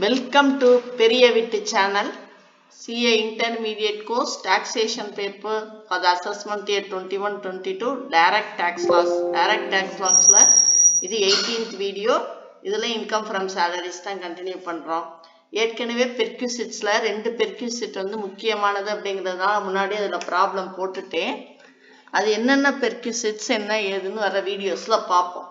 Welcome to பெரிய வீட்டு channel. CA Intermediate Course Taxation Paper for the Assessment Year 21-22 Direct Tax Laws. Direct Tax Laws-ல இது 18th video இதில் income from salaries தான் continue பண்ணுறோம் ஏற்கனவே பெர்க்யூசிட்ஸில் ரெண்டு பெர்க்யூசிட் வந்து முக்கியமானது அப்படிங்கிறதுனால முன்னாடி அதில் ப்ராப்ளம் போட்டுட்டேன் அது என்னென்ன பெர்க்யூசிட்ஸ் என்ன ஏதுன்னு வர வீடியோஸில் பார்ப்போம்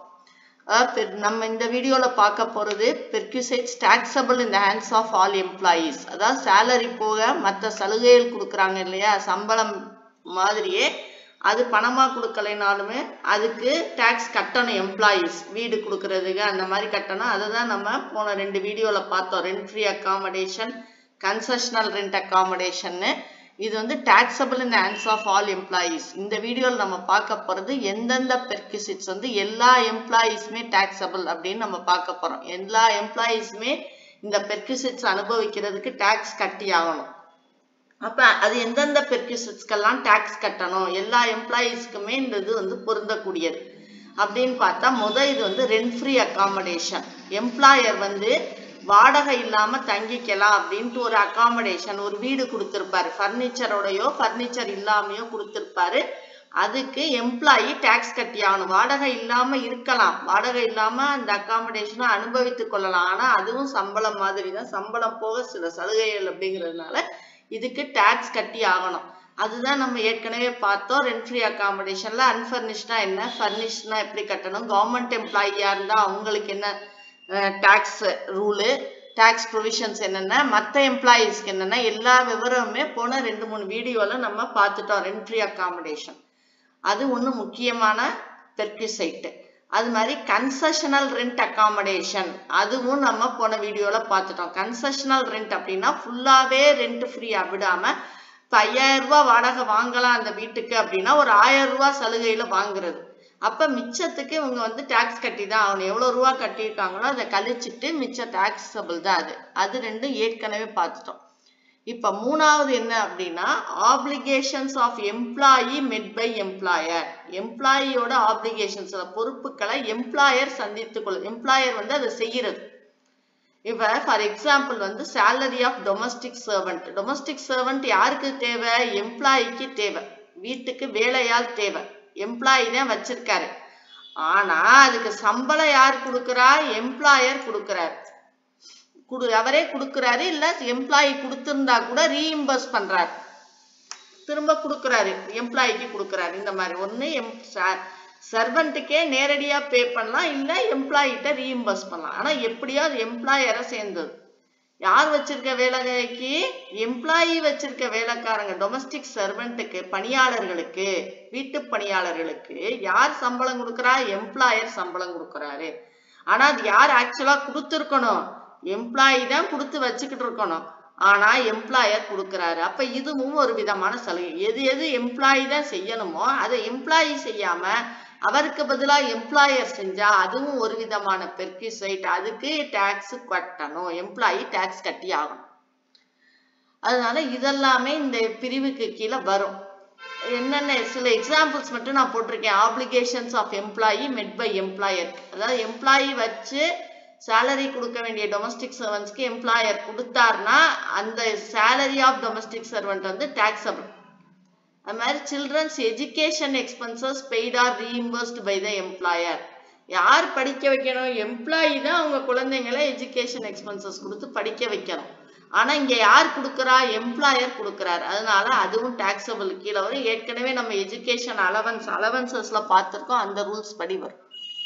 நம்ம இந்த வீடியோவில் பார்க்க போகிறது perquisites taxable in the hands of all employees அதாவது சேலரி போக மற்ற சலுகைகள் கொடுக்குறாங்க இல்லையா சம்பளம் மாதிரியே அது பணமாக கொடுக்கலைனாலுமே அதுக்கு டேக்ஸ் கட்டணும் எம்ப்ளாயீஸ் வீடு கொடுக்கறதுக்கு அந்த மாதிரி கட்டணும் அதை தான் நம்ம போன ரெண்டு வீடியோவில் பார்த்தோம் rent free accommodation concessional rent அக்காமடேஷன்னு இது வந்து taxable in hands of all employees இந்த வீடியோவில் நம்ம பார்க்க போகிறது எந்தெந்த பெர்கிசிட்ஸ் வந்து எல்லா எம்ப்ளாயீஸுமே டாக்ஸபிள் அப்படின்னு நம்ம பார்க்க போகிறோம் எல்லா எம்ப்ளாயீஸுமே இந்த பெர்கிசிட்ஸ் அனுபவிக்கிறதுக்கு டேக்ஸ் கட்டி ஆகணும் அப்போ அது எந்தெந்த பெர்கிசிட்ஸ்க்கெல்லாம் டேக்ஸ் கட்டணும் எல்லா எம்ப்ளாயீஸ்க்குமே இந்த இது வந்து பொருந்தக்கூடியது அப்படின்னு பார்த்தா முத இது வந்து ரெண்ட் ஃப்ரீ அக்காமடேஷன் எம்ப்ளாயர் வந்து வாடகை இல்லாம தங்கிக்கலாம் அப்படின்ட்டு ஒரு அகாமடேஷன் ஒரு வீடு கொடுத்துருப்பாரு ஃபர்னிச்சரோடையோ ஃபர்னிச்சர் இல்லாமையோ கொடுத்துருப்பாரு அதுக்கு எம்ப்ளாயி டேக்ஸ் கட்டி ஆகணும் வாடகை இல்லாம இருக்கலாம் வாடகை இல்லாம அந்த அகாமடேஷனை அனுபவித்து கொள்ளலாம் ஆனா அதுவும் சம்பளம் மாதிரி தான் சம்பளம் போக சில சலுகைகள் அப்படிங்கிறதுனால இதுக்கு டேக்ஸ் கட்டி ஆகணும் அதுதான் நம்ம ஏற்கனவே பார்த்தோம் ரெண்ட் ஃப்ரீ அகாமடேஷன்ல அன்ஃபர்னிஷ்னா என்ன ஃபர்னிஷ்னா எப்படி கட்டணும் கவர்மெண்ட் எம்ப்ளாயியா இருந்தா அவங்களுக்கு என்ன டேக்ஸ் ரூலு டேக்ஸ் ப்ரொவிஷன்ஸ் என்னென்ன மற்ற எம்ப்ளாயீஸ்க்கு என்னென்ன எல்லா விவரமுமே போன ரெண்டு மூணு வீடியோவில் நம்ம பார்த்துட்டோம் ரெண்ட்ரி அக்காமடேஷன் அது ஒன்று முக்கியமான பெர்கிசைட்டு அது மாதிரி கன்செஷனல் ரெண்ட் அக்காமடேஷன் அதுவும் நம்ம போன வீடியோவில் பார்த்துட்டோம் கன்செஷனல் ரெண்ட் அப்படின்னா ஃபுல்லாகவே ரெண்ட் ஃப்ரீயாக விடாமல் இப்போ ஐயாயிரம் ரூபா வாடகை வாங்கலாம் அந்த வீட்டுக்கு அப்படின்னா ஒரு ஆயிரம் ரூபா சலுகையில் வாங்குறது அப்ப மிச்சத்துக்கு இவங்க வந்து டாக்ஸ் கட்டி தான் ஆகணும் எவ்வளவு ரூபா கட்டியிருக்காங்களோ அதை கழிச்சிட்டு மிச்ச டாக்ஸபிள் தான் அது அது ரெண்டும் ஏற்கனவே பார்த்துட்டோம் இப்ப மூணாவது என்ன அப்படின்னா obligations of employee met by employer எம்ப்ளாயியோட ஆப்ளிகேஷன்ஸ் பொறுப்புகளை எம்ப்ளாயர் சந்தித்துக் கொள்ளும் எம்ப்ளாயர் வந்து அதை செய்யறது இப்ப ஃபார் எக்ஸாம்பிள் வந்து salary of domestic servant domestic servant யாருக்கு தேவை எம்ப்ளாயிக்கு தேவை வீட்டுக்கு வேலையால் தேவை எம்ப்ளாயி தான் வச்சிருக்காரு ஆனா அதுக்கு சம்பளம் யார் கொடுக்குறா எம்ப்ளாயர் கொடுக்குறாரு குடு அவரே கொடுக்குறாரு இல்ல எம்ப்ளாயி கொடுத்திருந்தா கூட ரீஇம்பர்ஸ் பண்றாரு திரும்ப கொடுக்குறாரு எம்ப்ளாயிக்கு கொடுக்குறாரு இந்த மாதிரி ஒண்ணு எம் சர்வெண்ட்டுக்கே நேரடியா பே பண்ணலாம் இல்ல எம்ப்ளாயிட்ட ரீஇம்பர்ஸ் பண்ணலாம் ஆனா எப்படியோ அது எம்ப்ளாயரை சேர்ந்தது யார் வச்சிருக்க வேலைக்கு எம்ப்ளாயி வச்சிருக்க வேலைக்காரங்க டொமஸ்டிக் சர்வெண்ட்டுக்கு பணியாளர்களுக்கு வீட்டு பணியாளர்களுக்கு யார் சம்பளம் கொடுக்குறா எம்ப்ளாயர் சம்பளம் கொடுக்குறாரு ஆனா அது யார் ஆக்சுவலா கொடுத்துருக்கணும் எம்ப்ளாயி தான் கொடுத்து வச்சுக்கிட்டு இருக்கணும் ஆனா எம்ப்ளாயர் கொடுக்குறாரு அப்ப இதுவும் ஒரு விதமான சலுகை எது எது எம்ப்ளாயி தான் செய்யணுமோ அதை எம்ப்ளாயி செய்யாம அவருக்கு பதிலா எம்ப்ளாயர் செஞ்சா அதுவும் ஒரு விதமான பெர்கிசைட் அதுக்கு டாக்ஸ் கட்டணும் எம்ப்ளாயி டாக்ஸ் கட்டி ஆகணும் அதனால இதெல்லாமே இந்த பிரிவுக்கு கீழே வரும் என்னென்ன சில எக்ஸாம்பிள்ஸ் மட்டும் நான் போட்டிருக்கேன் applications of employee met by employer அதாவது எம்ப்ளாயி வச்சு சேலரி கொடுக்க வேண்டிய டொமஸ்டிக் சர்வன்ஸ்க்கு எம்ப்ளாயர் கொடுத்தாருன்னா அந்த சேலரி ஆஃப் டொமஸ்டிக் சர்வெண்ட் வந்து டாக்ஸபிள் அது மாதிரி children's education expenses paid or reimbursed by the employer யார் படிக்க வைக்கணும் எம்ப்ளாயி தான் அவங்க குழந்தைங்களை எஜுகேஷன் எக்ஸ்பென்சஸ் கொடுத்து படிக்க வைக்கணும் ஆனா இங்க யார் கொடுக்குறா எம்ப்ளாயர் கொடுக்குறாரு அதனால அதுவும் டாக்ஸபிள் கீழே வரும் ஏற்கனவே நம்ம எஜுகேஷன் அலவன்ஸ் அலவன்சஸ்ல பார்த்துருக்கோம் அந்த ரூல்ஸ் படி வரும்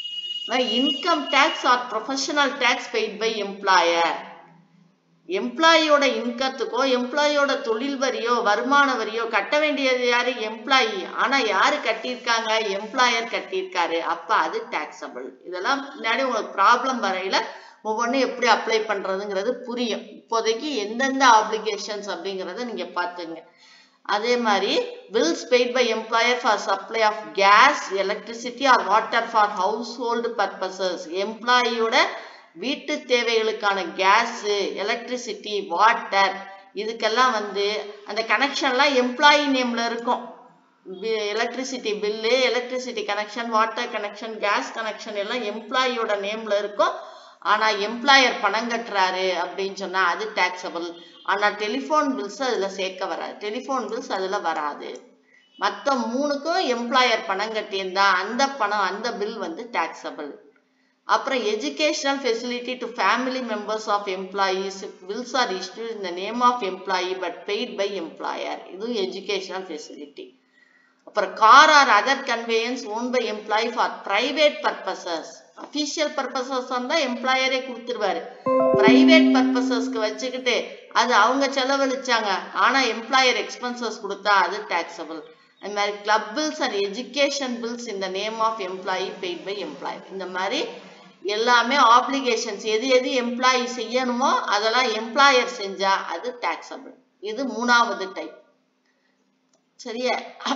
income tax or professional tax paid by employer எம்ப்ளாயியோட இன்கத்துக்கோ எம்ப்ளாயியோட தொழில் வரியோ வருமான வரியோ கட்ட வேண்டியது யாரு எம்ப்ளாயி ஆனா யாரு கட்டியிருக்காங்க எம்ப்ளாயர் கட்டியிருக்காரு அப்ப அது டாக்ஸபிள் இதெல்லாம் முன்னாடி உங்களுக்கு ப்ராப்ளம் வரையில ஒவ்வொன்றும் எப்படி அப்ளை பண்றதுங்கிறது புரியும் இப்போதைக்கு எந்தெந்த ஆப்ளிகேஷன்ஸ் அப்படிங்கிறத நீங்க பாத்துங்க அதே மாதிரி bills paid by employer for supply of gas electricity or water for household purposes எம்ப்ளாயியோட வீட்டு தேவைகளுக்கான கேஸு எலக்ட்ரிசிட்டி வாட்டர் இதுக்கெல்லாம் வந்து அந்த கனெக்ஷன்லாம் எம்ப்ளாயி நேம்ல இருக்கும் electricity bill electricity connection water connection gas connection எல்லாம் எம்ப்ளாயியோட நேம்ல இருக்கும் ஆனா எம்ப்ளாயர் பணம் கட்டுறாரு அப்படின்னு சொன்னா அது டாக்ஸபிள் ஆனா டெலிஃபோன் பில்ஸ் அதுல சேர்க்க வராது டெலிஃபோன் பில்ஸ் அதுல வராது மற்ற மூணுக்கும் எம்ப்ளாயர் பணம் கட்டியிருந்தா அந்த பணம் அந்த பில் வந்து டாக்ஸபிள் அப்புறம் educational facility to family members of employees bills are issued in the name of employee but paid by employer இதுவும் எஜுகேஷனல் ஃபெசிலிட்டி அப்புறம் car or other conveyance own by employee for private purposes official purposes வந்தா எம்ப்ளாயரே கொடுத்துருவாரு private பர்பசஸ்க்கு வச்சுக்கிட்டு அது அவங்க செலவழிச்சாங்க ஆனா employer expenses கொடுத்தா அது டாக்ஸபிள் அது மாதிரி club bills and education bills இந்த name of employee paid by employee இந்த மாதிரி எல்லாமே ஆப்ளிகேஷன்ஸ் எது எது எம்ப்ளாயி செய்யணுமோ அதெல்லாம் எம்ப்ளாயர் செஞ்சா அது டாக்ஸபிள் இது மூணாவது டைப் சரியா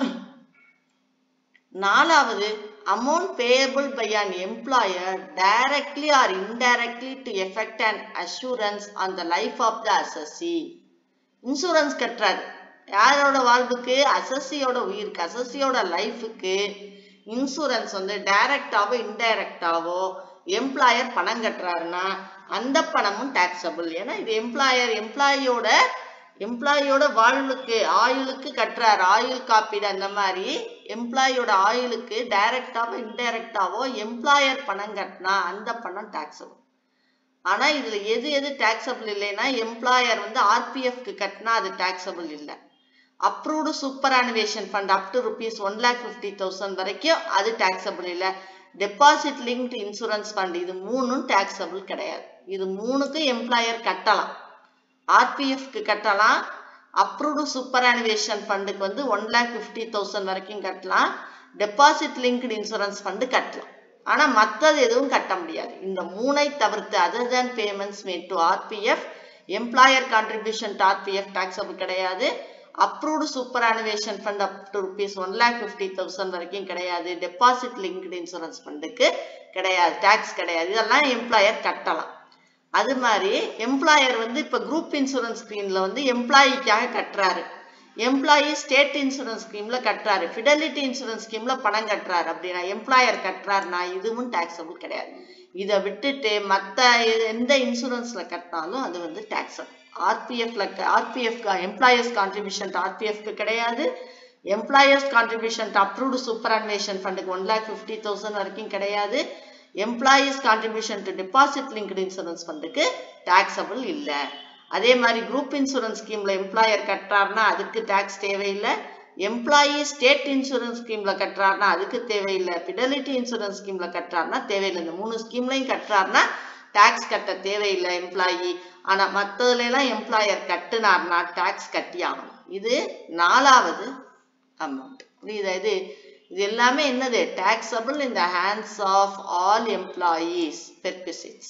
நாலாவது amount payable by an employer directly or indirectly to effect and assurance on the life of the assessee insurance கட்டுறாரு யாரோட வாழ்வுக்கு அசஸ்ஸியோட உயிருக்கு அசஸ்ஸியோட லைஃபுக்கு இன்சூரன்ஸ் வந்து டைரக்டாவோ இன்டைரக்டாவோ எம்ப்ளாயர் பணம் கட்டுறாருன்னா அந்த பணமும் டாக்ஸபிள் ஏன்னா இது எம்ப்ளாயர் எம்ப்ளாயியோட எம்ப்ளாயியோட வாழ்வுக்கு ஆயுளுக்கு கட்டுறாரு ஆயுள் காப்பீடு அந்த மாதிரி எம்ப்ளாயியோட ஆயுளுக்கு டைரக்டாவோ இன்டைரக்டாவோ எம்ப்ளாயர் பணம் கட்டினா அந்த பணம் டாக்ஸபிள் ஆனா இதுல எது எது டாக்ஸபிள் இல்லைன்னா எம்ப்ளாயர் வந்து ஆர்பிஎஃப்க்கு கட்டினா அது டாக்ஸபிள் இல்லை approved superannuation fund up to rupees one lakh fifty thousand வரைக்கும் அது டாக்ஸபிள் இல்லை டெபாசிட் லிங்க்டு இன்சூரன்ஸ் ஃபண்ட் இது மூணும் டாக்ஸபிள் கிடையாது இது மூணுக்கும் எம்ப்ளாயர் கட்டலாம் ஆர்பிஎஃப்க்கு கட்டலாம் அப்ரூவ்டு சூப்பர் அனிவேஷன் ஃபண்டுக்கு வந்து ஒன் லேக் ஃபிஃப்டி தௌசண்ட் வரைக்கும் கட்டலாம் டெபாசிட் லிங்க்டு இன்சூரன்ஸ் ஃபண்டு கட்டலாம் ஆனா மற்றது எதுவும் கட்ட முடியாது இந்த மூனை தவிர்த்து other than payments made to RPF employer contribution to RPF taxable கிடையாது approved superannuation fund up to rupees one lakh fifty thousand வரைக்கும் கிடையாது டெபாசிட் லிங்க்டு இன்சூரன்ஸ் ஃபண்டுக்கு கிடையாது டேக்ஸ் கிடையாது இதெல்லாம் எம்ப்ளாயர் கட்டலாம் அது மாதிரி எம்ப்ளாயர் வந்து இப்போ குரூப் இன்சூரன்ஸ் ஸ்கீம்ல வந்து எம்ப்ளாயிக்காக கட்டுறாரு எம்ப்ளாயி ஸ்டேட் இன்சூரன்ஸ் ஸ்கீம்ல கட்டுறாரு ஃபிடலிட்டி இன்சூரன்ஸ் ஸ்கீம்ல பணம் கட்டுறாரு அப்படின்னா எம்ப்ளாயர் கட்டுறாருனா இதுவும் டாக்ஸபிள் கிடையாது இதை விட்டுட்டு மற்ற எந்த இன்சூரன்ஸ்ல கட்டினாலும் அது வந்து டாக்ஸபிள் ஆர்பிஎஃப்ல ஆர்பிஎஃப் எம்ப்ளாயர்ஸ் கான்ட்ரிபியூஷன் ஆர்பிஎஃப்க்கு கிடையாது employer's contribution approved superannuation ஃபண்டுக்கு ஒன் லேக் ஃபிஃப்டி தௌசண்ட் வரைக்கும் கிடையாது employee's contribution to deposit linked insurance ஃபண்டுக்கு டாக்ஸபிள் இல்லை அதே மாதிரி குரூப் இன்சூரன்ஸ் ஸ்கீம்ல எம்ப்ளாயர் கட்டுறாருன்னா அதுக்கு டாக்ஸ் தேவையில்லை எம்ப்ளாயி ஸ்டேட் இன்சூரன்ஸ் ஸ்கீம்ல கட்டுறாருன்னா அதுக்கு தேவையில்லை ஃபிடலிட்டி இன்சூரன்ஸ் ஸ்கீம்ல கட்டுறாருன்னா தேவையில்லை இந்த மூணு ஸ்கீம்லையும் கட்டுறாருன்னா டாக்ஸ் கட்ட தேவையில்லை எம்ப்ளாயி ஆனா மற்றதுல எல்லாம் எம்ப்ளாயர் கட்டுனார்னா டாக்ஸ் கட்டி ஆகணும் இது நாலாவது அமௌண்ட் புரியுதா இது இது எல்லாமே என்னது taxable in the hands of all employees perquisites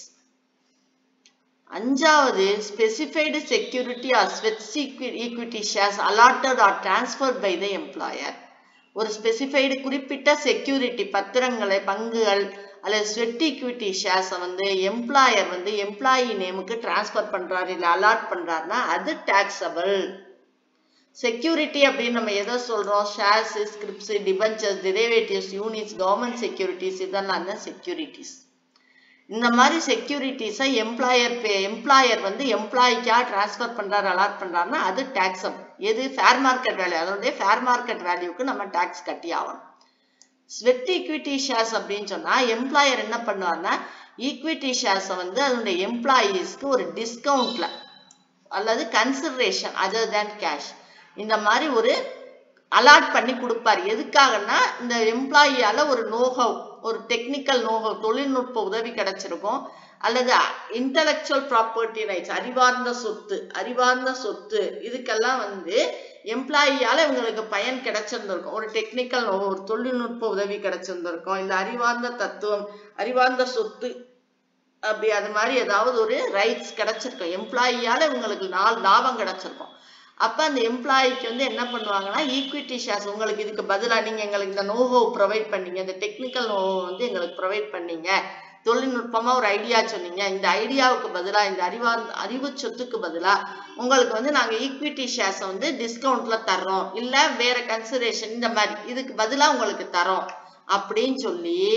அஞ்சாவது specified security or switch equity shares allotted or transferred by the employer ஒரு ஸ்பெசிஃபைடு குறிப்பிட்ட செக்யூரிட்டி பத்திரங்களை பங்குகள் அல்லது ஸ்வெட் ஈக்விட்டி ஷேர்ஸை வந்து எம்ப்ளாயர் வந்து எம்ப்ளாயி நேமுக்கு டிரான்ஸ்ஃபர் பண்றாரு இல்லை அலாட் பண்றாருன்னா அது டாக்ஸபிள் செக்யூரிட்டி அப்படின்னு நம்ம எதை சொல்றோம் shares scripts debentures derivatives units government securities இதெல்லாம் தான் செக்யூரிட்டிஸ் இந்த மாதிரி செக்யூரிட்டிஸை எம்ப்ளாயர் பே எம்ப்ளாயர் வந்து எம்ப்ளாய்க்காக டிரான்ஸ்ஃபர் பண்றாரு அலாட் பண்றாருன்னா அது டாக்ஸபிள் எது ஃபேர் மார்க்கெட் வேல்யூ அதனுடைய ஃபேர் மார்க்கெட் வேல்யூக்கு நம்ம டாக்ஸ் கட்டி ஆகணும் ஸ்வெட் ஈக்விட்டி ஷேர்ஸ் அப்படின்னு சொன்னா எம்ப்ளாயர் என்ன பண்ணுவார்னா ஈக்விட்டி ஷேர்ஸை வந்து அதனுடைய எம்ப்ளாயீஸ்க்கு ஒரு டிஸ்கவுண்ட்ல அல்லது கன்சிடரேஷன் அதர் தேன் கேஷ் இந்த மாதிரி ஒரு அலாட் பண்ணி கொடுப்பார் எதுக்காகன்னா இந்த எம்ப்ளாயியால ஒரு நோகவ் ஒரு டெக்னிக்கல் நோகவ் தொழில்நுட்ப உதவி கிடைச்சிருக்கும் அல்லது இன்டலெக்சுவல் ப்ராப்பர்ட்டி ரைட்ஸ் அறிவார்ந்த சொத்து அறிவார்ந்த சொத்து இதுக்கெல்லாம் வந்து எம்ப்ளாயியால இவங்களுக்கு பயன் கிடைச்சிருந்திருக்கும் ஒரு டெக்னிக்கல் ஒரு தொழில்நுட்ப உதவி கிடைச்சிருந்திருக்கும் இல்ல அறிவார்ந்த தத்துவம் அறிவார்ந்த சொத்து அப்படி அது மாதிரி ஏதாவது ஒரு ரைட்ஸ் கிடைச்சிருக்கும் எம்ப்ளாயியால இவங்களுக்கு நாலு லாபம் கிடைச்சிருக்கும் அப்ப அந்த எம்ப்ளாயிக்கு வந்து என்ன பண்ணுவாங்கன்னா ஈக்விட்டி ஷேர்ஸ் உங்களுக்கு இதுக்கு பதிலா நீங்க எங்களுக்கு இந்த நோஹோ ப்ரொவைட் பண்ணீங்க இந்த டெக்னிக்கல் நோஹோ வந்து எங்களுக்கு ப்ரொவைட் பண்ணீங்க தொழில்நுட்பமா ஒரு ஐடியா சொன்னீங்க இந்த ஐடியாவுக்கு பதிலா இந்த அறிவா அறிவு சொத்துக்கு பதிலா உங்களுக்கு வந்து நாங்க ஈக்விட்டி ஷேர்ஸை வந்து டிஸ்கவுண்ட்ல தர்றோம் இல்ல வேற கன்சிடரேஷன் இந்த மாதிரி இதுக்கு பதிலா உங்களுக்கு தரோம் அப்படின்னு சொல்லி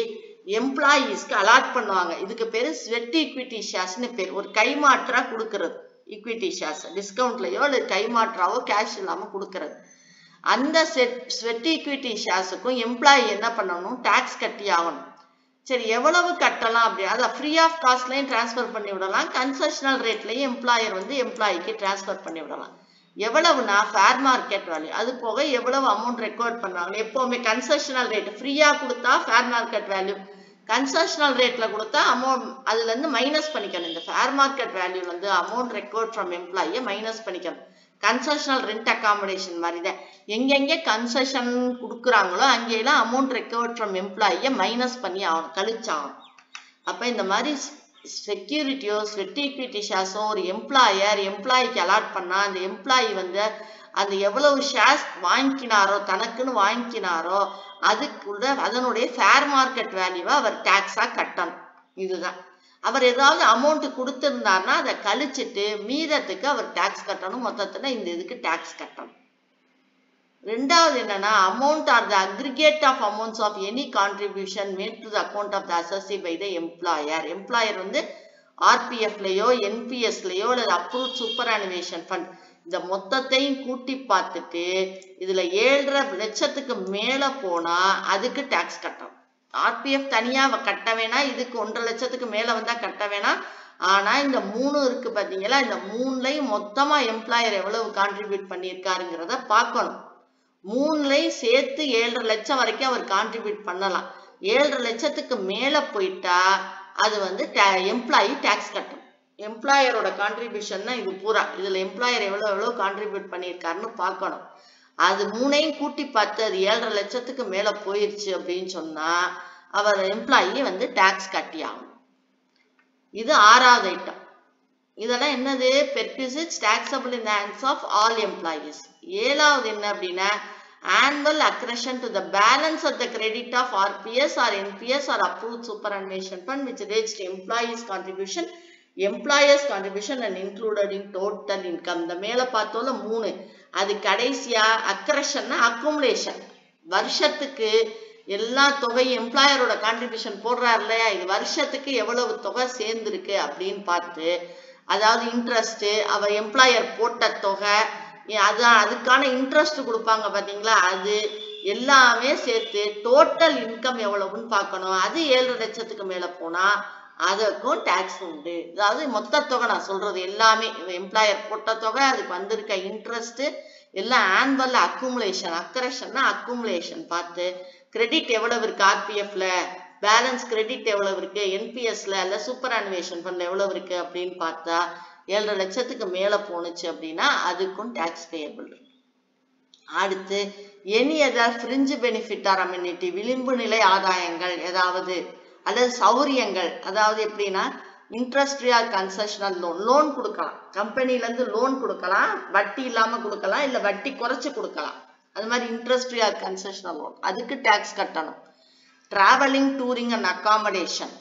எம்ப்ளாயீஸ்க்கு அலாட் பண்ணுவாங்க இதுக்கு பேரு ஸ்வெட் ஈக்விட்டி ஷேர்ஸ்னு பேர் ஒரு கைமாற்றா கொடுக்கறது ஈக்விட்டி ஷேர்ஸ் டிஸ்கவுண்ட்லயோ அல்லது கைமாற்றாவோ கேஷ் இல்லாம கொடுக்கறது அந்த செட் ஸ்வெட் ஈக்விட்டி ஷேர்ஸுக்கும் எம்ப்ளாயி என்ன பண்ணணும் டாக்ஸ் கட்டி ஆகணும் சரி எவ்வளவு கட்டலாம் அப்படி அதை ஃப்ரீ ஆஃப் காஸ்ட்லையும் டிரான்ஸ்ஃபர் பண்ணி விடலாம் கன்செஷனல் ரேட்லையும் எம்ப்ளாயர் வந்து எம்ப்ளாயிக்கு டிரான்ஸ்ஃபர் பண்ணி விடலாம் எவ்வளவுனா ஃபேர் மார்க்கெட் வேல்யூ அது போக எவ்வளவு அமௌண்ட் ரெக்கார்ட் பண்ணுவாங்க எப்பவுமே கன்செஷனல் ரேட் ஃப்ரீயா கொடுத்தா ஃபேர் மார்க்கெட் வேல்யூ கன்செஷனல் ரேட்ல கொடுத்தா அமௌண்ட் அதுல இருந்து மைனஸ் பண்ணிக்கணும் இந்த ஃபேர் மார்க்கெட் வேல்யூல இருந்து அமௌண்ட் ரெக்கார்ட் ஃப்ரம் எம்ப்ளாயியை மைனஸ் பண்ணிக்கணும் கன்செஷனல் ரெண்ட் அகாமடேஷன் மாதிரி தான் எங்கெங்கே கன்செஷன் கொடுக்குறாங்களோ அங்கெல்லாம் அமௌண்ட் ரெக்கவர்ட் ஃப்ரம் எம்ப்ளாயியை மைனஸ் பண்ணி ஆகணும் கழிச்சாகணும் அப்போ இந்த மாதிரி செக்யூரிட்டியோ ஸ்வெட் ஈக்விட்டி ஷேர்ஸோ ஒரு எம்ப்ளாயர் எம்ப்ளாயிக்கு அலாட் பண்ணால் அந்த எம்ப்ளாயி வந்து அந்த எவ்வளவு ஷேர்ஸ் வாங்கிக்கினாரோ தனக்குன்னு வாங்கிக்கினாரோ அதுக்குள்ள அதனுடைய ஃபேர் மார்க்கெட் வேல்யூவை அவர் டேக்ஸாக கட்டணும் இதுதான் அவர் ஏதாவது அமௌண்ட் கொடுத்திருந்தாருன்னா அதை கழிச்சிட்டு மீதத்துக்கு அவர் டாக்ஸ் கட்டணும் மொத்தத்துல இந்த இதுக்கு டாக்ஸ் கட்டணும் ரெண்டாவது என்னன்னா amount or the aggregate of amounts of any contribution made to the account of the assessee by the employer employer வந்து ஆர்பிஎஃப்லயோ என்பிஎஸ்லயோ அல்லது அப்ரூவ் சூப்பர் அனிவேஷன் ஃபண்ட் இந்த மொத்தத்தையும் கூட்டி பார்த்துட்டு இதுல ஏழரை லட்சத்துக்கு மேல போனா அதுக்கு டாக்ஸ் கட்டணும் ஆர்பிஎஃப் தனியா கட்ட வேணாம் இதுக்கு ஒன்றரை லட்சத்துக்கு மேல வந்தா கட்ட வேணாம் ஆனா இந்த மூணு இருக்கு பாத்தீங்களா இந்த மூணுலையும் மொத்தமா எம்ப்ளாயர் எவ்வளவு கான்ட்ரிபியூட் பண்ணியிருக்காருங்கிறத பார்க்கணும் மூணுலையும் சேர்த்து ஏழரை லட்சம் வரைக்கும் அவர் கான்ட்ரிபியூட் பண்ணலாம் ஏழரை லட்சத்துக்கு மேல போயிட்டா அது வந்து எம்ப்ளாயி டேக்ஸ் கட்டணும் எம்ப்ளாயரோட கான்ட்ரிபியூஷன் தான் இது பூரா இதுல எம்ப்ளாயர் எவ்வளவு எவ்வளவு கான்ட்ரிபியூட் பண்ணியிருக்காருன்னு பார்க்கணும் அது மூணையும் கூட்டி பார்த்து அது ஏழரை லட்சத்துக்கு மேல போயிருச்சு அப்படின்னு சொன்னா அவர் எம்ப்ளாயி வந்து டாக்ஸ் கட்டி ஆகணும் இது ஆறாவது ஐட்டம் இதெல்லாம் என்னது perquisites taxable in hands of all employees ஏழாவது என்ன அப்படின்னா annual accretion to the balance of the credit of RPS or NPS or approved superannuation fund which reached employees contribution employers contribution and included in total income இந்த மேல பார்த்தோம்ல மூணு அது கடைசியா அக்ரஷன்னா accumulation வருஷத்துக்கு எல்லா தொகையும் எம்ப்ளாயரோட கான்ட்ரிபியூஷன் போடுறாரு இல்லையா இது வருஷத்துக்கு எவ்வளவு தொகை சேர்ந்துருக்கு அப்படின்னு பார்த்து அதாவது இன்ட்ரெஸ்ட் அவர் எம்ப்ளாயர் போட்ட தொகை அதான் அதுக்கான இன்ட்ரெஸ்ட் கொடுப்பாங்க பாத்தீங்களா அது எல்லாமே சேர்த்து டோட்டல் இன்கம் எவ்வளவுன்னு பார்க்கணும் அது ஏழு லட்சத்துக்கு மேல போனா அதற்கும் டேக்ஸ் உண்டு அதாவது மொத்த தொகை நான் சொல்றது எல்லாமே எம்ப்ளாயர் போட்ட தொகை அதுக்கு வந்திருக்க இன்ட்ரெஸ்ட் எல்லாம் ஆனுவல் அக்குமுலேஷன் அக்கரேஷன்னா அக்குமுலேஷன் பார்த்து கிரெடிட் எவ்வளவு இருக்கு ஆர்பிஎஃப்ல பேலன்ஸ் கிரெடிட் எவ்வளவு இருக்கு என்பிஎஸ்ல இல்ல சூப்பர் அனிவேஷன் ஃபண்ட்ல எவ்வளவு இருக்கு அப்படின்னு பார்த்தா ஏழரை லட்சத்துக்கு மேல போணுச்சு அப்படின்னா அதுக்கும் டேக்ஸ் பேயபிள் அடுத்து எனி எதாவது ஃப்ரிஞ்சு பெனிஃபிட் ஆர் அம்யூனிட்டி விளிம்பு நிலை ஆதாயங்கள் ஏதாவது அல்லது சௌரியங்கள் அதாவது எப்படின்னா interest or concessional loan loan கொடுக்கலாம் கம்பெனில இருந்து லோன் கொடுக்கலாம் வட்டி இல்லாம கொடுக்கலாம் இல்ல வட்டி குறைச்சு கொடுக்கலாம் அது மாதிரி இன்ட்ரெஸ்ட் ஆர் கன்செஷனல் லோன் அதுக்கு டேக்ஸ் கட்டணும் travelling touring and accommodation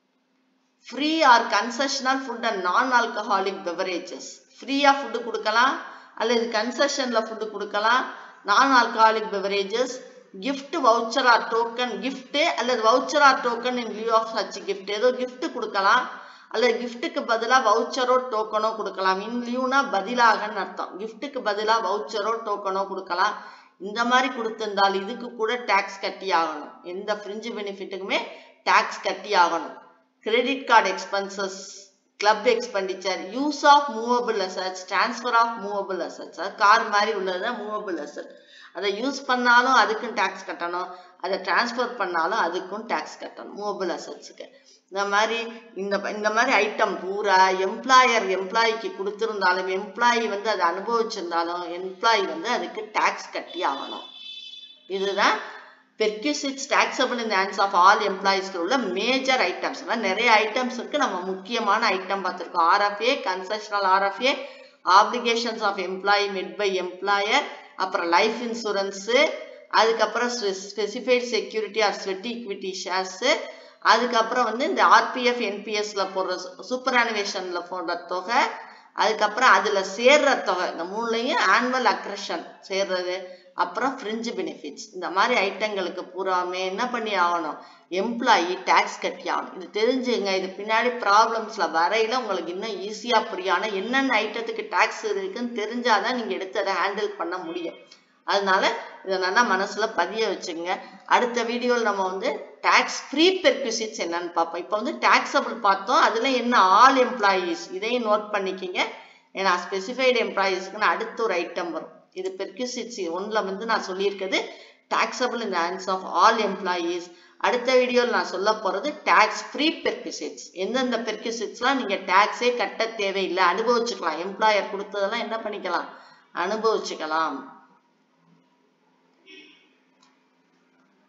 free or concessional food and non alcoholic beverages ஃப்ரீயா ஃபுட்டு கொடுக்கலாம் அல்லது கன்செஷன்ல ஃபுட்டு கொடுக்கலாம் non alcoholic beverages gift voucher or token gift அல்லது voucher or token in lieu of such gift ஏதோ gift கொடுக்கலாம் அல்லது கிஃப்ட்டுக்கு பதிலா வவுச்சரோ டோக்கனோ கொடுக்கலாம் இன் லியூனா பதிலாகன்னு அர்த்தம் கிஃப்ட்டுக்கு பதிலா வவுச்சரோ டோக்கனோ கொடுக்கலாம் இந்த மாதிரி கொடுத்திருந்தால் இதுக்கு கூட டேக்ஸ் கட்டி ஆகணும் எந்த ஃப்ரிஞ்சு பெனிஃபிட்டுக்குமே டேக்ஸ் கட்டி ஆகணும் credit card expenses club expenditure use of movable assets transfer of movable assets car மாதிரி உள்ளது மூவபிள் அசட் அதை யூஸ் பண்ணாலும் அதுக்கும் டேக்ஸ் கட்டணும் அதை டிரான்ஸ்ஃபர் பண்ணாலும் அதுக்கும் டேக்ஸ் கட்டணும் மூவபிள் அசட்ஸுக்கு இந்த மாதிரி இந்த இந்த மாதிரி ஐட்டம் பூரா எம்ப்ளாயர் எம்ப்ளாய்க்கு கொடுத்திருந்தாலும் எம்ப்ளாயி வந்து அதை அனுபவிச்சிருந்தாலும் எம்ப்ளாயி வந்து அதுக்கு டேக்ஸ் கட்டி ஆகணும் இதுதான் perquisites taxable in hands of all எம்ப்ளாயிஸ்க்கு உள்ள மேஜர் ஐட்டம்ஸ் நிறைய ஐட்டம்ஸ் இருக்கு நம்ம முக்கியமான ஐட்டம் பார்த்துருக்கோம் RFA concessional RFA applications of employee met by employer அப்புறம் லைஃப் இன்சூரன்ஸு அதுக்கப்புறம் specified security or sweat equity shares அதுக்கப்புறம் வந்து இந்த ஆர்பிஎஃப் என்பிஎஸ்ல போடுற சூப்பர் அனிவேஷன்ல போடுற தொகை அதுக்கப்புறம் அதுல சேர்ற தொகை இந்த மூணுலையும் ஆனுவல் அக்ரஷன் சேர்றது அப்புறம் ஃப்ரிஞ்சு பெனிஃபிட்ஸ் இந்த மாதிரி ஐட்டங்களுக்கு பூராமே என்ன பண்ணி ஆகணும் எம்ப்ளாயி டேக்ஸ் கட்டி ஆகணும் இது தெரிஞ்சுங்க இது பின்னாடி ப்ராப்ளம்ஸில் வரையில உங்களுக்கு இன்னும் ஈஸியாக புரியும் ஆனால் என்னென்ன ஐட்டத்துக்கு டேக்ஸ் இருக்குன்னு தெரிஞ்சாதான் நீங்கள் எடுத்து அதை ஹேண்டில் பண்ண முடியும் அதனால இதை நல்லா மனசுல பதிய வச்சுங்க அடுத்த வீடியோவில் நம்ம வந்து டேக்ஸ் ஃப்ரீ பெர்க்யூசிட்ஸ் என்னன்னு பார்ப்போம் இப்போ வந்து டேக்ஸபிள் பார்த்தோம் அதுல என்ன ஆல் எம்ப்ளாயீஸ் இதையும் நோட் பண்ணிக்கிங்க ஏன்னா ஸ்பெசிஃபைடு எம்ப்ளாயீஸ்க்குன்னு அடுத்த ஒரு ஐட்டம் வரும் இது பெர்க்யூசிட்ஸ் ஒன்ல வந்து நான் சொல்லியிருக்கிறது taxable in the hands of all employees அடுத்த வீடியோவில் நான் சொல்ல போறது tax free perquisites எந்தெந்த பெர்க்யூசிட்ஸ்லாம் நீங்க டேக்ஸே கட்ட தேவையில்லை அனுபவிச்சுக்கலாம் எம்ப்ளாயர் கொடுத்ததெல்லாம் என்ன பண்ணிக்கலாம் அனுபவிச்சுக்கலாம்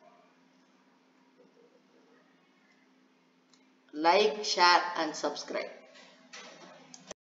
like share and subscribe